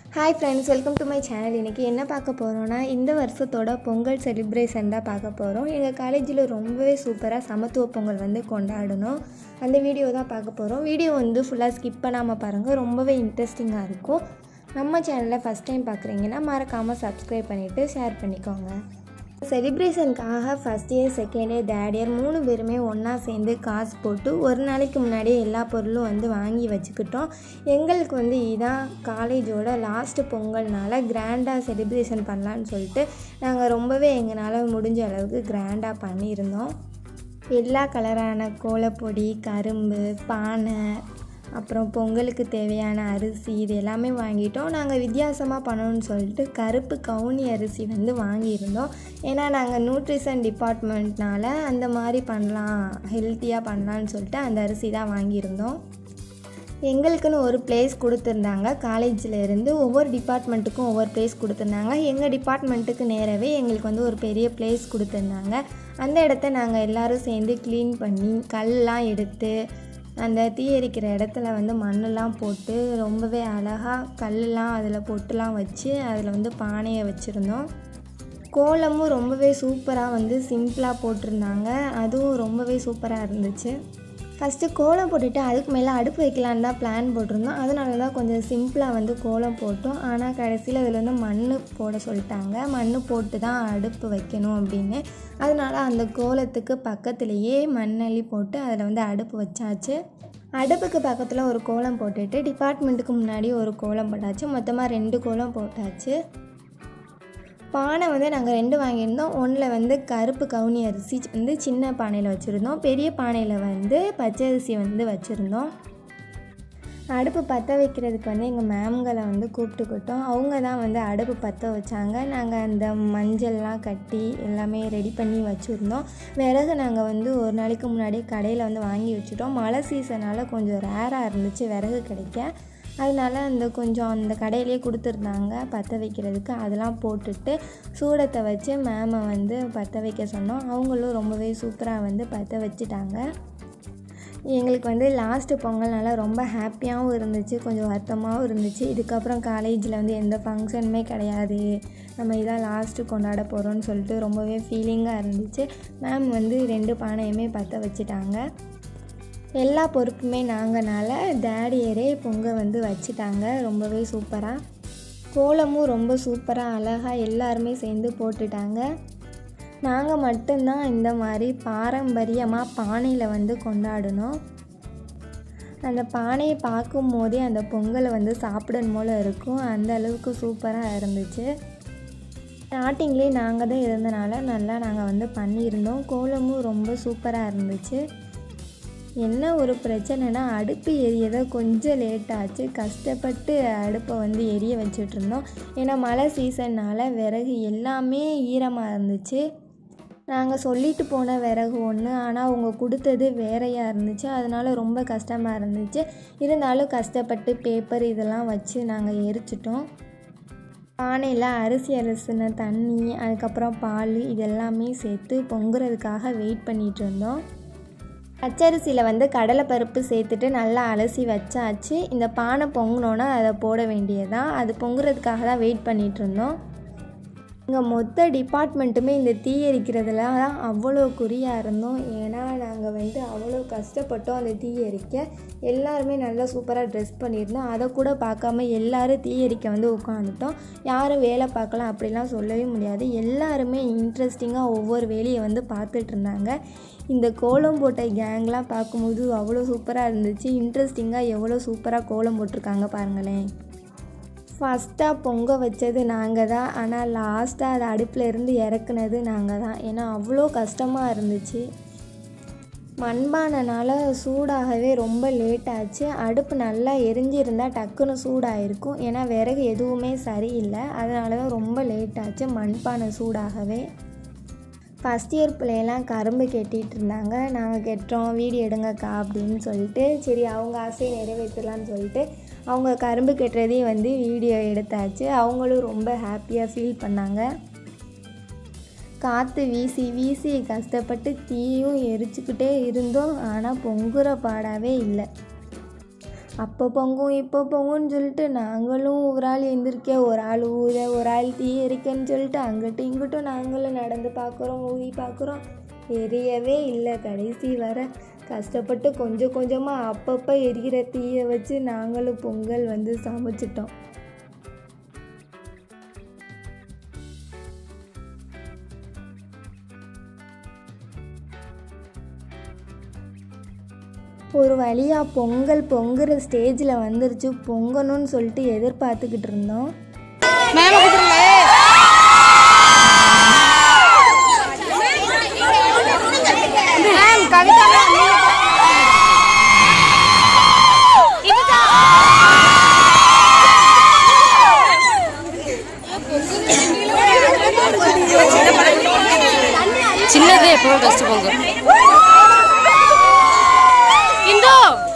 hi friends welcome to my channel இன்றைக்கி என்ன பார்க்க போகிறோன்னா இந்த வருஷத்தோட பொங்கல் செலிப்ரேஷன் தான் பார்க்க போகிறோம் எங்கள் காலேஜில் ரொம்பவே சூப்பராக சமத்துவ பொங்கல் வந்து கொண்டாடணும் அந்த வீடியோ தான் பார்க்க போகிறோம் வீடியோ வந்து ஃபுல்லாக ஸ்கிப் பண்ணாமல் பாருங்கள் ரொம்பவே இன்ட்ரெஸ்டிங்காக இருக்கும் நம்ம சேனலை ஃபஸ்ட் டைம் பார்க்குறீங்கன்னா மறக்காமல் சப்ஸ்கிரைப் பண்ணிவிட்டு ஷேர் பண்ணிக்கோங்க செலிப்ரேஷனுக்காக first year second year third year மூணு பேருமே ஒன்றா சேர்ந்து காசு போட்டு ஒரு நாளைக்கு முன்னாடியே எல்லா பொருளும் வந்து வாங்கி வச்சுக்கிட்டோம் எங்களுக்கு வந்து இதான் காலேஜோட லாஸ்ட்டு பொங்கல்னால கிராண்டாக செலிப்ரேஷன் பண்ணலான்னு சொல்லிட்டு நாங்கள் ரொம்பவே எங்களால் முடிஞ்ச அளவுக்கு கிராண்டாக பண்ணியிருந்தோம் எல்லா கலரான கோலப்பொடி கரும்பு பானை அப்புறம் பொங்கலுக்கு தேவையான அரிசி இது எல்லாமே வாங்கிட்டோம் நாங்கள் வித்தியாசமாக பண்ணணும்னு சொல்லிட்டு கருப்பு கவுனி அரிசி வந்து வாங்கியிருந்தோம் ஏன்னா நாங்கள் நியூட்ரிஷன் டிபார்ட்மெண்ட்னால அந்த மாதிரி பண்ணலாம் ஹெல்த்தியாக பண்ணலான்னு சொல்லிட்டு அந்த அரிசி தான் வாங்கியிருந்தோம் எங்களுக்குன்னு ஒரு பிளேஸ் கொடுத்துருந்தாங்க காலேஜில் இருந்து ஒவ்வொரு டிபார்ட்மெண்ட்டுக்கும் ஒவ்வொரு பிளேஸ் கொடுத்துருந்தாங்க எங்கள் டிபார்ட்மெண்ட்டுக்கு நேரவே எங்களுக்கு வந்து ஒரு பெரிய பிளேஸ் கொடுத்துருந்தாங்க அந்த இடத்த நாங்கள் எல்லோரும் சேர்ந்து க்ளீன் பண்ணி கல்லாம் எடுத்து அந்த தீ எரிக்கிற இடத்துல வந்து மண்ணெல்லாம் போட்டு ரொம்பவே அழகாக கல்லெலாம் அதில் பொட்டுலாம் வச்சு அதில் வந்து பானையை வச்சுருந்தோம் கோலமும் ரொம்பவே சூப்பராக வந்து சிம்பிளாக போட்டிருந்தாங்க அதுவும் ரொம்பவே சூப்பராக இருந்துச்சு ஃபஸ்ட்டு கோலம் போட்டுட்டு அதுக்கு மேலே அடுப்பு வைக்கலான்னு தான் பிளான் போட்டிருந்தோம் அதனால தான் கொஞ்சம் சிம்பிளாக வந்து கோலம் போட்டோம் ஆனால் கடைசியில் அதில் வந்து மண் போட சொல்லிட்டாங்க மண் போட்டு தான் அடுப்பு வைக்கணும் அப்படின்னு அதனால் அந்த கோலத்துக்கு பக்கத்துலேயே மண்ணள்ளி போட்டு அதில் வந்து அடுப்பு வச்சாச்சு அடுப்புக்கு பக்கத்தில் ஒரு கோலம் போட்டுட்டு டிபார்ட்மெண்ட்டுக்கு முன்னாடி ஒரு கோலம் போட்டாச்சு மொத்தமாக ரெண்டு கோலம் போட்டாச்சு பானை வந்து நாங்கள் ரெண்டு வாங்கியிருந்தோம் ஒன்றில் வந்து கருப்பு கவுனி அரிசி வந்து சின்ன பானையில் வச்சுருந்தோம் பெரிய பானையில் வந்து பச்சை அரிசி வந்து வச்சுருந்தோம் அடுப்பு பற்ற வைக்கிறதுக்கு வந்து எங்கள் மேம்களை வந்து கூப்பிட்டுக்கிட்டோம் அவங்க தான் வந்து அடுப்பு பற்ற வச்சாங்க நாங்கள் அந்த மஞ்சள்லாம் கட்டி எல்லாமே ரெடி பண்ணி வச்சுருந்தோம் விறகு நாங்கள் வந்து ஒரு நாளைக்கு முன்னாடியே கடையில் வந்து வாங்கி வச்சுட்டோம் மழை சீசனால் கொஞ்சம் ரேராக இருந்துச்சு விறகு கிடைக்க அதனால அந்த கொஞ்சம் அந்த கடையிலே கொடுத்துருந்தாங்க பற்ற வைக்கிறதுக்கு அதெல்லாம் போட்டுட்டு சூடத்தை வச்சு மேமை வந்து பற்ற வைக்க சொன்னோம் அவங்களும் ரொம்பவே சூப்பராக வந்து பற்ற வச்சுட்டாங்க எங்களுக்கு வந்து லாஸ்ட்டு பொங்கல்னால ரொம்ப ஹாப்பியாகவும் இருந்துச்சு கொஞ்சம் வருத்தமாகவும் இருந்துச்சு இதுக்கப்புறம் காலேஜில் வந்து எந்த ஃபங்க்ஷனுமே கிடையாது நம்ம இதான் லாஸ்ட்டு கொண்டாட போகிறோம்னு சொல்லிட்டு ரொம்பவே ஃபீலிங்காக இருந்துச்சு மேம் வந்து ரெண்டு பானையுமே பற்ற வச்சுட்டாங்க எல்லா பொறுப்புமே நாங்கனால டேடியரே பொங்க வந்து வச்சுட்டாங்க ரொம்பவே சூப்பராக கோலமும் ரொம்ப சூப்பராக அழகாக எல்லாருமே சேர்ந்து போட்டுட்டாங்க நாங்கள் மட்டும்தான் இந்த மாதிரி பாரம்பரியமாக பானையில் வந்து கொண்டாடணும் அந்த பானையை பார்க்கும் போதே அந்த பொங்கலை வந்து சாப்பிடணும் போல் இருக்கும் அந்த அளவுக்கு சூப்பராக இருந்துச்சு ஸ்டார்டிங்லேயே நாங்கள் தான் இருந்தனால நல்லா நாங்கள் வந்து பண்ணியிருந்தோம் கோலமும் ரொம்ப சூப்பராக இருந்துச்சு என்ன ஒரு பிரச்சனைனா அடுப்பு எரியதை கொஞ்சம் லேட் ஆச்சு கஷ்டப்பட்டு அடுப்பை வந்து எரிய வச்சுட்டு இருந்தோம் ஏன்னா மழை சீசன்னால் விறகு எல்லாமே ஈரமாக இருந்துச்சு நாங்கள் சொல்லிட்டு போன விறகு ஒன்று ஆனால் அவங்க கொடுத்தது வேறையாக இருந்துச்சு அதனால் ரொம்ப கஷ்டமாக இருந்துச்சு இருந்தாலும் கஷ்டப்பட்டு பேப்பர் இதெல்லாம் வச்சு நாங்கள் எரிச்சிட்டோம் பானையில் அரிசி அரிசின தண்ணி அதுக்கப்புறம் பால் இதெல்லாமே சேர்த்து பொங்குறதுக்காக வெயிட் பண்ணிகிட்டு இருந்தோம் பச்சரிசியில் வந்து கடலைப்பருப்பு சேர்த்துட்டு நல்லா அலசி வச்சாச்சு இந்த பானை பொங்கினோன்னா அதை போட வேண்டியதான் அது பொங்குறதுக்காக தான் வெயிட் பண்ணிகிட்டு இருந்தோம் இங்கே மொத்த டிபார்ட்மெண்ட்டுமே இந்த தீ எரிக்கிறதுல தான் அவ்வளோ குறியாக இருந்தோம் ஏன்னா நாங்கள் வந்து அவ்வளோ கஷ்டப்பட்டோம் அந்த தீ எரிக்க எல்லாருமே நல்லா சூப்பராக ட்ரெஸ் பண்ணியிருந்தோம் அதை கூட பார்க்காம எல்லோரும் தீ எரிக்க வந்து உட்காந்துட்டோம் யாரும் வேலை பார்க்கலாம் அப்படிலாம் சொல்லவே முடியாது எல்லாருமே இன்ட்ரெஸ்டிங்காக ஒவ்வொரு வேலையை வந்து பார்த்துட்டு இருந்தாங்க இந்த கோலம் போட்ட கேங்லாம் பார்க்கும்போது அவ்வளோ சூப்பராக இருந்துச்சு இன்ட்ரெஸ்டிங்காக எவ்வளோ சூப்பராக கோலம் போட்டிருக்காங்க பாருங்களேன் ஃபஸ்ட்டாக பொங்க வச்சது நாங்கள் தான் ஆனால் லாஸ்ட்டாக அது அடுப்பில் இருந்து இறக்குனது நாங்கள் தான் ஏன்னா அவ்வளோ கஷ்டமாக இருந்துச்சு மண்பானைனால சூடாகவே ரொம்ப லேட் ஆச்சு அடுப்பு நல்லா எரிஞ்சிருந்தால் டக்குன்னு சூடாயிருக்கும் ஏன்னா விறகு எதுவுமே சரியில்லை அதனால தான் ரொம்ப லேட் ஆச்சு மண்பானை சூடாகவே ஃபஸ்ட் இயர் பிள்ளையெல்லாம் கரும்பு கெட்டிகிட்டு இருந்தாங்க நாங்கள் கெட்டுறோம் வீடியோ எடுங்கக்கா அப்படின்னு சொல்லிட்டு சரி அவங்க ஆசையை நிறைவேற்றலான்னு சொல்லிட்டு அவங்க கரும்பு கெட்டுறதையும் வந்து வீடியோ எடுத்தாச்சு அவங்களும் ரொம்ப ஹாப்பியாக ஃபீல் பண்ணாங்க காற்று வீசி வீசி கஷ்டப்பட்டு தீயும் எரிச்சுக்கிட்டே இருந்தோம் ஆனால் பொங்குற பாடாவே இல்லை அப்போ பொங்கும் இப்போ பொங்குன்னு சொல்லிட்டு நாங்களும் ஒரு ஆள் எந்திரிக்க ஒரு ஆள் ஊத ஒரு ஆள் தீ எரிக்கன்னு சொல்லிட்டு அங்கிட்டும் இங்கிட்டும் நாங்களும் நடந்து பார்க்குறோம் ஊதி பார்க்குறோம் எரியவே இல்லை கடைசி வர கஷ்டப்பட்டு கொஞ்சம் கொஞ்சமாக அப்பப்போ எரிகிற தீயை வச்சு நாங்களும் பொங்கல் வந்து சமைச்சிட்டோம் ஒரு வழியாக பொங்கல் பொங்குற ஸ்டேஜில் வந்துருச்சு பொங்கணும்னு சொல்லிட்டு எதிர்பார்த்துக்கிட்டு இருந்தோம் மேம கூப்பிடுங்க மேம் கவிதா மேம் சின்னது எப்பவும் கஷ்ட பொங்கல் இந்தோ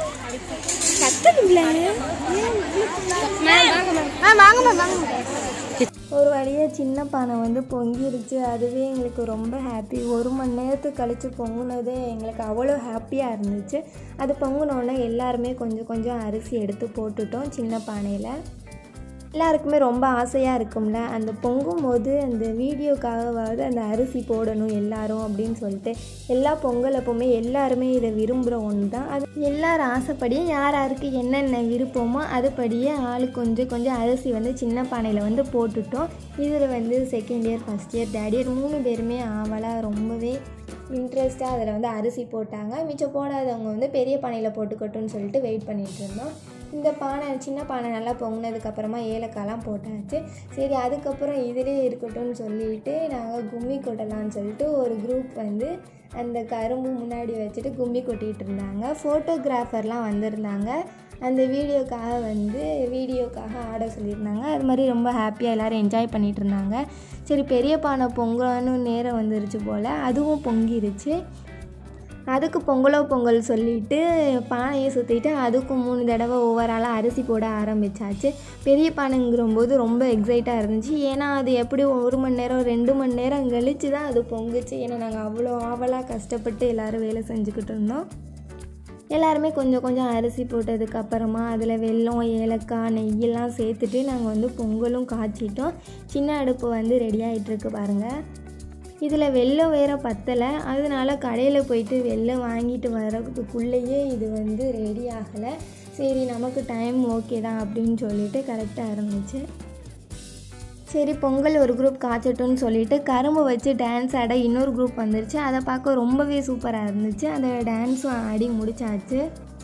மேம் வாங்க மேம் வாங்க மேம் ஒரு வழியாக சின்ன பானை வந்து பொங்கிருச்சு அதுவே எங்களுக்கு ரொம்ப ஹாப்பி ஒரு மணி நேரத்துக்கு கழித்து பொங்குனதே எங்களுக்கு அவ்வளோ ஹாப்பியாக இருந்துச்சு அது பொங்குனோடனே எல்லாருமே கொஞ்சம் கொஞ்சம் அரிசி எடுத்து போட்டுட்டோம் சின்ன பானையில் எல்லாருக்குமே ரொம்ப ஆசையாக இருக்கும்ல அந்த பொங்கும் போது அந்த வீடியோக்காகவாவது அந்த அரிசி போடணும் எல்லாரும் அப்படின்னு சொல்லிட்டு எல்லா பொங்கல் அப்போவுமே எல்லாருமே இதை விரும்புகிற ஒன்று தான் அது எல்லாரும் ஆசைப்படியும் யார் யாருக்கு என்னென்ன விருப்பமோ அதுபடியே ஆளு கொஞ்சம் கொஞ்சம் அரிசி வந்து சின்ன பானையில் வந்து போட்டுட்டோம் இதில் வந்து second year first year third year மூணு பேருமே ஆவலாக ரொம்பவே இன்ட்ரெஸ்ட்டாக அதில் வந்து அரிசி போட்டாங்க மிச்சம் போடாதவங்க வந்து பெரிய பானையில் போட்டுக்கட்டும்னு சொல்லிட்டு வெயிட் பண்ணிகிட்டு இருந்தோம் இந்த பானை சின்ன பானை நல்லா பொங்கினதுக்கப்புறமா ஏலக்காய்லாம் போட்டாச்சு சரி அதுக்கப்புறம் இதிலே இருக்கட்டும்னு சொல்லிட்டு நாங்கள் கும்மி கொட்டலாம்னு சொல்லிட்டு ஒரு குரூப் வந்து அந்த கரும்பு முன்னாடி வச்சுட்டு கும்மி கொட்டிகிட்டு இருந்தாங்க ஃபோட்டோகிராஃபர்லாம் வந்திருந்தாங்க அந்த வீடியோக்காக வந்து வீடியோக்காக ஆட சொல்லியிருந்தாங்க அது மாதிரி ரொம்ப ஹாப்பியாக எல்லோரும் என்ஜாய் பண்ணிகிட்டு இருந்தாங்க சரி பெரிய பானை பொங்கலான்னு நேரம் வந்துருச்சு போல் அதுவும் பொங்கிருச்சு அதுக்கு பொங்கலோ பொங்கல் சொல்லிட்டு பானையை சுற்றிட்டு அதுக்கும் மூணு தடவை ஒவ்வொரு ஆளாக அரிசி போட ஆரம்பித்தாச்சு பெரிய பானைங்கிறம்போது ரொம்ப எக்ஸைட்டாக இருந்துச்சு ஏன்னா அது எப்படி ஒரு மணி நேரம் ரெண்டு மணி நேரம் கழித்து தான் அது பொங்குச்சு ஏன்னா நாங்கள் அவ்வளோ ஆவலாக கஷ்டப்பட்டு எல்லோரும் வேலை செஞ்சுக்கிட்டு இருந்தோம் எல்லாருமே கொஞ்சம் கொஞ்சம் அரிசி போட்டதுக்கு அப்புறமா அதில் வெல்லம் ஏலக்காய் நெய்யெல்லாம் சேர்த்துட்டு நாங்கள் வந்து பொங்கலும் காய்ச்சிட்டோம் சின்ன அடுப்பு வந்து ரெடி ஆகிட்டுருக்கு பாருங்கள் இதில் வெள்ளம் வேற பத்தலை அதனால கடையில் போயிட்டு வெள்ளம் வாங்கிட்டு வரதுக்குள்ளேயே இது வந்து ரெடி ஆகலை சரி நமக்கு டைம் ஓகே தான் அப்படின்னு சொல்லிட்டு கரெக்டாக இருந்துச்சு சரி பொங்கல் ஒரு குரூப் காய்ச்சட்டும்னு சொல்லிட்டு கரும்பு வச்சு டான்ஸ் ஆட இன்னொரு குரூப் வந்துருச்சு அதை பார்க்க ரொம்பவே சூப்பராக இருந்துச்சு அந்த டான்ஸும் ஆடி முடிச்சாச்சு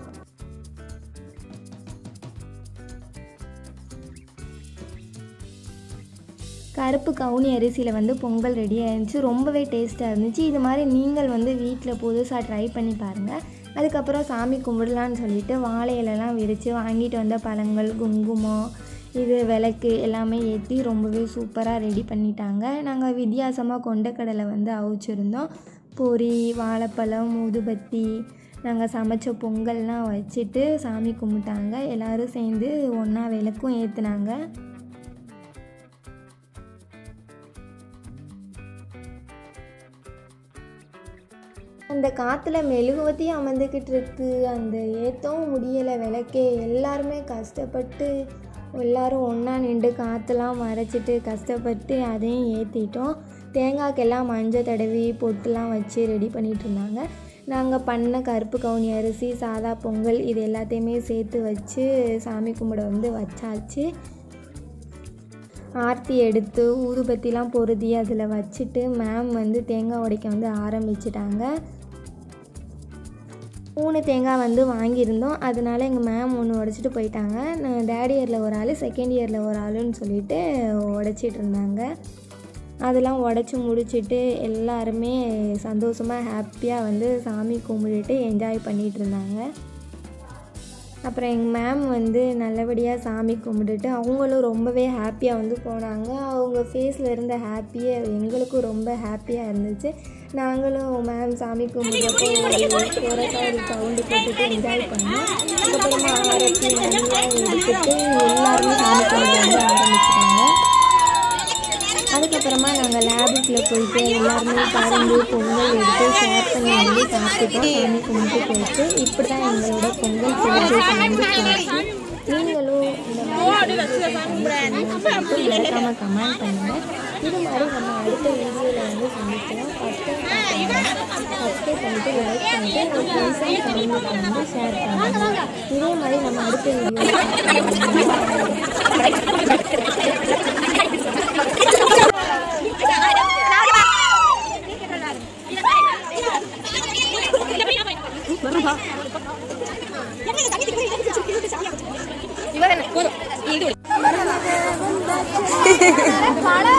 கருப்பு கவுனி அரிசியில் வந்து பொங்கல் ரெடி ஆயிருந்துச்சு ரொம்பவே டேஸ்ட்டாக இருந்துச்சு இது மாதிரி நீங்கள் வந்து வீட்டில் புதுசாக ட்ரை பண்ணி பாருங்கள் அதுக்கப்புறம் சாமி கும்பிடலான்னு சொல்லிட்டு வாழை இலைலாம் விரித்து வாங்கிட்டு வந்த பழங்கள் குங்குமம் இது விளக்கு எல்லாமே ஏற்றி ரொம்பவே சூப்பராக ரெடி பண்ணிட்டாங்க நாங்கள் வித்தியாசமாக கொண்டக்கடலை வந்து அவிச்சிருந்தோம் பொரி வாழைப்பழம் ஊதுபத்தி நாங்கள் சமைச்ச பொங்கல்லாம் வச்சுட்டு சாமி கும்பிட்டாங்க எல்லோரும் சேர்ந்து ஒன்றா விளக்கும் ஏற்றுனாங்க அந்த காற்றுல மெழுகுவத்தி அமர்ந்துக்கிட்டு இருக்கு அந்த ஏற்றவும் முடியலை விளக்கே எல்லாருமே கஷ்டப்பட்டு எல்லாரும் ஒன்றா நின்று காற்றுலாம் மறைச்சிட்டு கஷ்டப்பட்டு அதையும் ஏற்றிட்டோம் தேங்காய்க்கெல்லாம் மஞ்சள் தடவி பொட்டுலாம் வச்சு ரெடி பண்ணிகிட்டு இருந்தாங்க நாங்கள் பண்ண கருப்பு கவுனி அரிசி சாதா பொங்கல் இது எல்லாத்தையுமே சேர்த்து வச்சு சாமி கும்பிட வந்து வச்சாச்சு ஆர்த்தி எடுத்து ஊதுபத்திலாம் பொருதி அதில் வச்சுட்டு மேம் வந்து தேங்காய் உடைக்க வந்து ஆரம்பிச்சிட்டாங்க மூணு தேங்காய் வந்து வாங்கியிருந்தோம் அதனால எங்கள் மேம் ஒன்று உடச்சிட்டு போயிட்டாங்க நான் தேர்ட் இயரில் ஒரு ஆள் செகண்ட் இயரில் ஒரு ஆளுன்னு சொல்லிட்டு உடச்சிட்டு இருந்தாங்க அதெல்லாம் உடச்சி முடிச்சிட்டு எல்லாருமே சந்தோஷமாக ஹாப்பியாக வந்து சாமி கும்பிட்டுட்டு என்ஜாய் பண்ணிகிட்டு இருந்தாங்க அப்புறம் எங்கள் மேம் வந்து நல்லபடியாக சாமி கும்பிட்டுட்டு அவங்களும் ரொம்பவே ஹாப்பியாக வந்து போனாங்க அவங்க ஃபேஸில் இருந்த ஹாப்பியே எங்களுக்கும் ரொம்ப ஹாப்பியாக இருந்துச்சு நாங்களும் மேம் சாமி கும்பிட்றப்போ கோரஸாக ஒரு சவுண்டு போட்டுட்டு என்ஜாய் பண்ணோம் அதுக்கப்புறமா ஆரத்தி மணிலாம் எடுத்துட்டு எல்லாருமே சாமி கும்பிட வந்து ஆரம்பிச்சிட்டாங்க அதுக்கப்புறமா நாங்கள் லேபுக்குள்ளே போயிட்டு எல்லாருமே கரும்பு பொங்கல் எடுத்து ஷேர் பண்ணி வந்து சாப்பிட்டுட்டு சாமி கும்பிட்டு போயிட்டு இப்படி தான் எங்களோட பொங்கல் செலிப்ரேஷன் வந்து போச்சு நீங்களும் இந்த மாதிரி மறக்காம கமெண்ட் பண்ணுங்கள் இது மாதிரி நம்ம அடுத்த வீடியோவில் வந்து சந்திக்கலாம் ஃபஸ்ட்டு சப்ஸ்கிரைப் பண்ணிட்டு லைக் பண்ணிட்டு உங்கள் ஃப்ரெண்ட்ஸ் அண்ட் ஃபேமிலிக்கு வந்து ஷேர் பண்ணுங்கள் இதே மாதிரி நம்ம அடுத்த வீடியோவில் போதும்